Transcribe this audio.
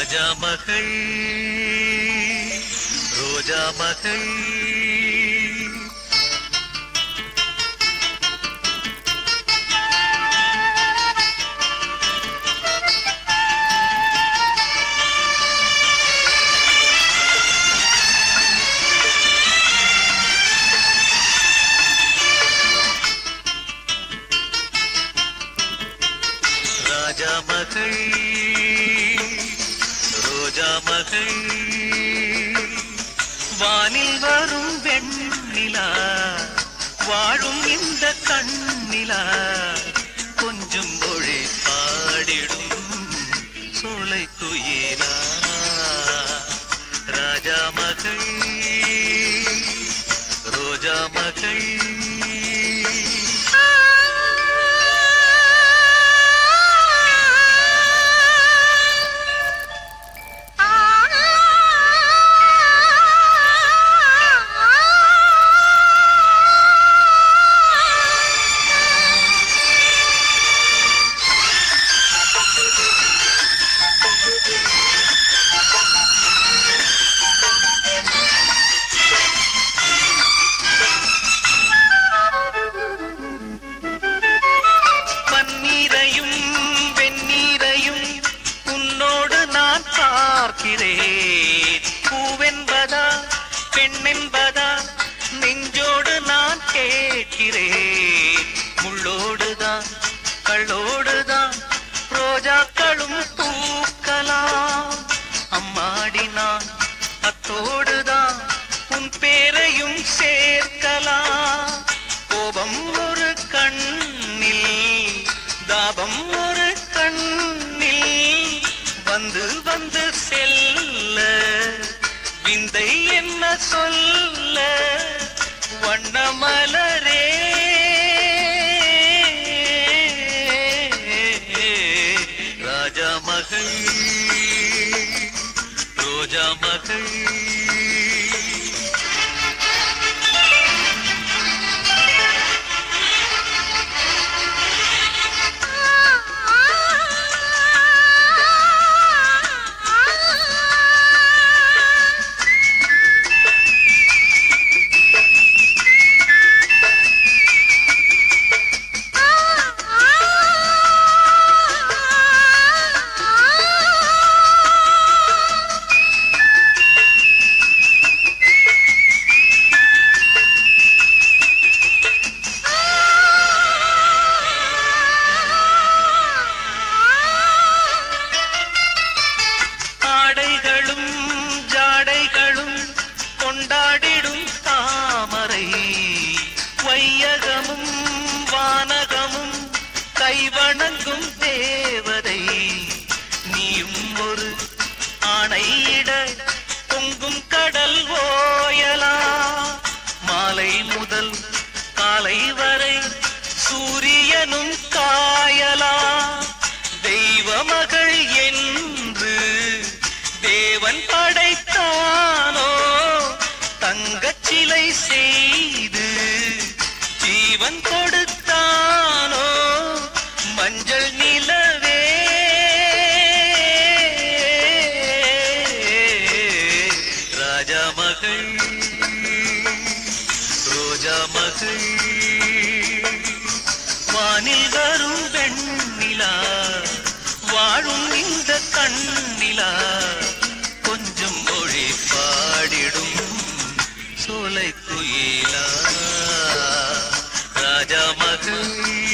ராஜா மகள் ரோஜா மகள் ராஜா மகள் ரோஜா மகள் வானில் வரும் வெண்ணிலா வாழும் இந்த கண்ணிலா கொஞ்சம் மொழி பாடிடும் சோலை குயிலா ராஜா மகள் ரோஜா மகள் பன்னீரையும் வெந்நீரையும் உன்னோடு நான் பார்க்கிறேன் பூவென்பதா பெண்ணென்பதா நெஞ்சோடு நான் கேட்கிறேன் முள்ளோடுதான் கள்ளோடுதான் ரோஜாக்களும் பூக்கலாம் அம்மாடி நான் அத்தோடுதான் உன் பேரையும் சேர்க்கலாம் கோபம் ஒரு கண்ணில் தாபம் ஒரு கண்ணில் வந்து வந்து செல்ல விந்தை என்ன சொல்ல வண்ணமலரே ராஜா மகள் ரோஜா மகள் ஆடைகளும் ஜாடைகளும் கொண்டாடிடும் தாமரை வையகமும் வானகமும் கைவணங்கும் தேவதை நீயும் ஒரு ஆணையிட பொங்கும் கடல் ஓயலா மாலை முதல் காலை வரை சூரியனும் காயலா தெய்வ மகள் என்று தேவன் படைத்தானோ தங்கச் சிலை செய்து ஜீவன் கொடுத்தானோ மஞ்சள் நிலவே ராஜா மகள் ரோஜா மகள் வானில் வரும் வெண்ணிலா வாழும் இந்த கண்ணிலா கொஞ்சம் மொழி பாடிடும் சோலை குயிலா ராஜா மகள்